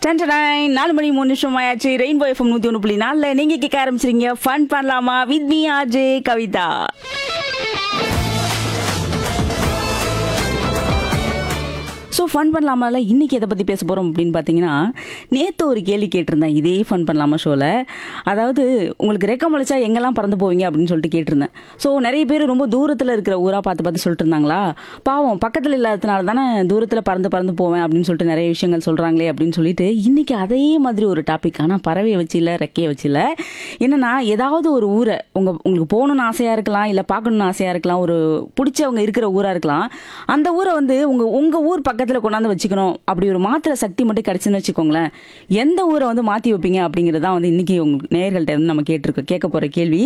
Ten nine நாலு மணி மூணு நிமிஷம் ஆயாச்சு ரெயின்போ எஃப்எம் நூற்றி ஒன்று புள்ளி நாலில் நீங்கள் கேட்க ஆரம்பிச்சிருங்க ஃபன் பண்ணலாமா with me RJ Kavitha so fun பண்ணலாமால இன்னைக்கு எதை பற்றி பேச போகிறோம் அப்படின்னு பார்த்தீங்கன்னா நேற்று ஒரு கேள்வி கேட்டிருந்தேன் இதே ஃபன் பண்ணலாமா ஷோவில் அதாவது உங்களுக்கு ரெக்கம் அழைச்சா எங்கெல்லாம் பறந்து போவீங்க அப்படின்னு சொல்லிட்டு கேட்டிருந்தேன் ஸோ நிறைய பேர் ரொம்ப தூரத்தில் இருக்கிற ஊராக பார்த்து பார்த்து சொல்லிட்டு இருந்தாங்களா பாவம் பக்கத்தில் இல்லாததுனால தானே தூரத்தில் பறந்து பறந்து போவேன் அப்படின்னு சொல்லிட்டு நிறைய விஷயங்கள் சொல்கிறாங்களே அப்படின்னு சொல்லிட்டு இன்னைக்கு அதே மாதிரி ஒரு டாபிக் ஆனால் பறவையை வச்சு இல்லை ரெக்கையை வச்சு இல்லை என்னன்னா ஏதாவது ஒரு ஊரை உங்கள் உங்களுக்கு போகணும்னு ஆசையாக இருக்கலாம் இல்லை பார்க்கணும்னு ஆசையாக இருக்கலாம் ஒரு பிடிச்சவங்க இருக்கிற ஊராக இருக்கலாம் அந்த ஊரை வந்து உங்கள் உங்கள் ஊர் பக்கத்தில் கொண்டாந்து வச்சுக்கணும் அப்படி ஒரு மாத்திர சக்தி மட்டும் கிடச்சுன்னு வச்சுக்கோங்களேன் எந்த ஊரை வந்து மாற்றி வைப்பீங்க அப்படிங்கிறது தான் வந்து இன்னைக்கு உங்களுக்கு நேயர்கள்ட்ட இருந்து நம்ம கேட்டிருக்கோம் கேட்க போகிற கேள்வி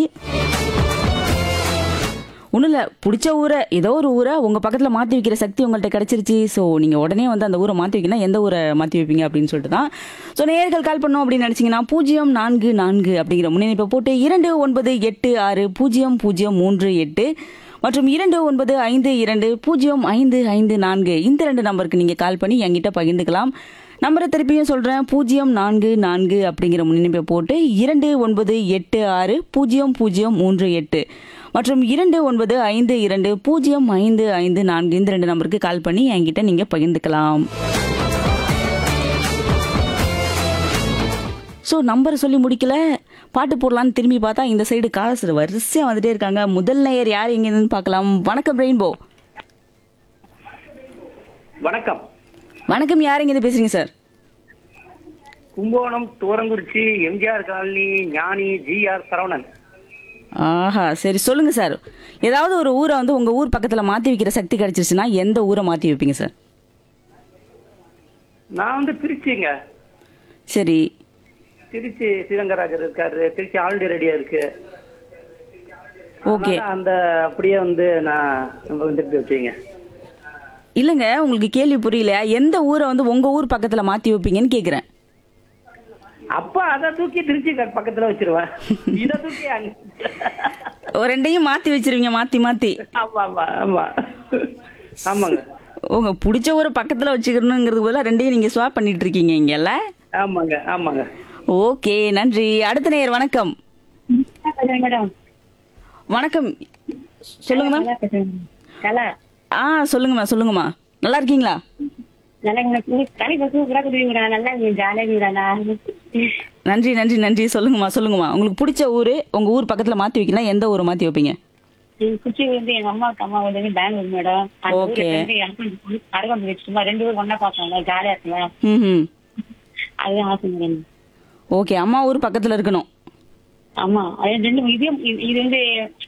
ஒன்றும் இல்லை பிடிச்ச ஊரை ஏதோ ஒரு ஊரை உங்கள் பக்கத்தில் மாற்றி வைக்கிற சக்தி உங்கள்கிட்ட கிடச்சிருச்சு ஸோ நீங்கள் உடனே வந்து அந்த ஊரை மாற்றி வைக்கணும் எந்த ஊரை மாற்றி வைப்பீங்க அப்படின்னு சொல்லிட்டு தான் ஸோ நேயர்கள் கால் பண்ணோம் அப்படின்னு நினச்சிங்கன்னா பூஜ்ஜியம் நான்கு நான்கு அப்படிங்கிற முன்னணிப்பை போட்டு இரண்டு ஒன்பது எட்டு ஆறு பூஜ்ஜியம் பூஜ்ஜியம் மூன்று எட்டு மற்றும் இரண்டு ஒன்பது ஐந்து இரண்டு பூஜ்ஜியம் ஐந்து ஐந்து நான்கு இந்த ரெண்டு நம்பருக்கு நீங்கள் கால் பண்ணி என்கிட்ட பகிர்ந்துக்கலாம் நம்பரை திருப்பியும் சொல்கிறேன் பூஜ்ஜியம் நான்கு நான்கு அப்படிங்கிற முன்னிணைப்பை போட்டு இரண்டு ஒன்பது எட்டு ஆறு பூஜ்ஜியம் பூஜ்ஜியம் மூன்று எட்டு மற்றும் இரண்டு ஒன்பது ஐந்து இரண்டு பூஜ்ஜியம் ஐந்து ஐந்து நான்கு இந்த ரெண்டு நம்பருக்கு கால் பண்ணி என்கிட்ட நீங்கள் பகிர்ந்துக்கலாம் ஸோ நம்பர் சொல்லி முடிக்கல பாட்டு போடலான்னு திரும்பி பார்த்தா இந்த சைடு காசு வரிசையாக வந்துட்டே இருக்காங்க முதல் நேயர் யார் எங்கேருந்து பார்க்கலாம் வணக்கம் ரெயின்போ வணக்கம் வணக்கம் யார் எங்கேருந்து பேசுறீங்க sir Kumbakonam Thurangurichi MGR colony Gnani GR Saravanan ஆஹா சரி சொல்லுங்க சார் ஏதாவது ஒரு ஊரை வந்து உங்க ஊர் பக்கத்துல மாத்தி வைக்கிற சக்தி கிடைச்சிருச்சுன்னா எந்த ஊரை மாத்தி வைப்பீங்க சார் நான் வந்து திருச்சிங்க சரி திருச்சி ஸ்ரீரங்கராஜர் இருக்காரு திருச்சி ஆல்ரெடி ரெடியா இருக்கு ஓகே அதனால அந்த அப்படியே வந்து நான் நம்ம வந்து திருப்பி வச்சீங்க இல்லைங்க உங்களுக்கு கேள்வி புரியல எந்த ஊரை வந்து உங்க ஊர் பக்கத்துல மாத்தி வைப்பீங்கன்னு கேக்குறேன் அப்ப அதை தூக்கி திருச்சி க- பக்கத்துல வச்சிருவேன் இதை தூக்கி அங்க ஒரு ரெண்டையும் மாத்தி வச்சிருவீங்க மாத்தி மாத்தி ஆமா ஆமா ஆமா ஆமாங்க உங்க பிடிச்ச ஊரை பக்கத்துல வச்சுக்கணுங்கிறது பதிலா ரெண்டையும் நீங்க ஸ்வாப் பண்ணிட்டு இருக்கீங்க இங்கல்ல ஆமாங்க ஆமாங்க ஓகே நன்றி அடுத்த நேயர் வணக்கம் மேடம் வணக்கம் சொல்லுங்க மேம் நல்லா பேசுறேன் கலா ஆ சொல்லுங்கம்மா சொல்லுங்கம்மா நல்லா இருக்கீங்களா நல்லா தனி சூப்பரா குடுவீங்கடா நல்லா இருக்கீங்க ஜாலியா இருக்கீங்கடா நன்றி நன்றி நன்றி சொல்லுங்கம்மா சொல்லுங்கம்மா உங்களுக்கு பிடிச்ச ஊர் உங்க ஊர் பக்கத்துல மாத்தி வைக்கலாம் எந்த ஊரை மாத்தி வைப்பீங்க குச்சி வந்து எங்க அம்மாவுக்கு அம்மா வந்து பெங்களூர் மேடம் அந்த ஊர்ல Okay. வந்து எனக்கு அருகாம்பு வச்சுமா ரெண்டு பேரும் ஒண்ணா பாக்கலாம்ல ஜாலியா இருக்குல்ல ம் அதுதான் ஆசை மேடம் ஓகே அம்மா ஊர் பக்கத்துல இருக்கணும் ஆமா அது ரெண்டு இது இது வந்து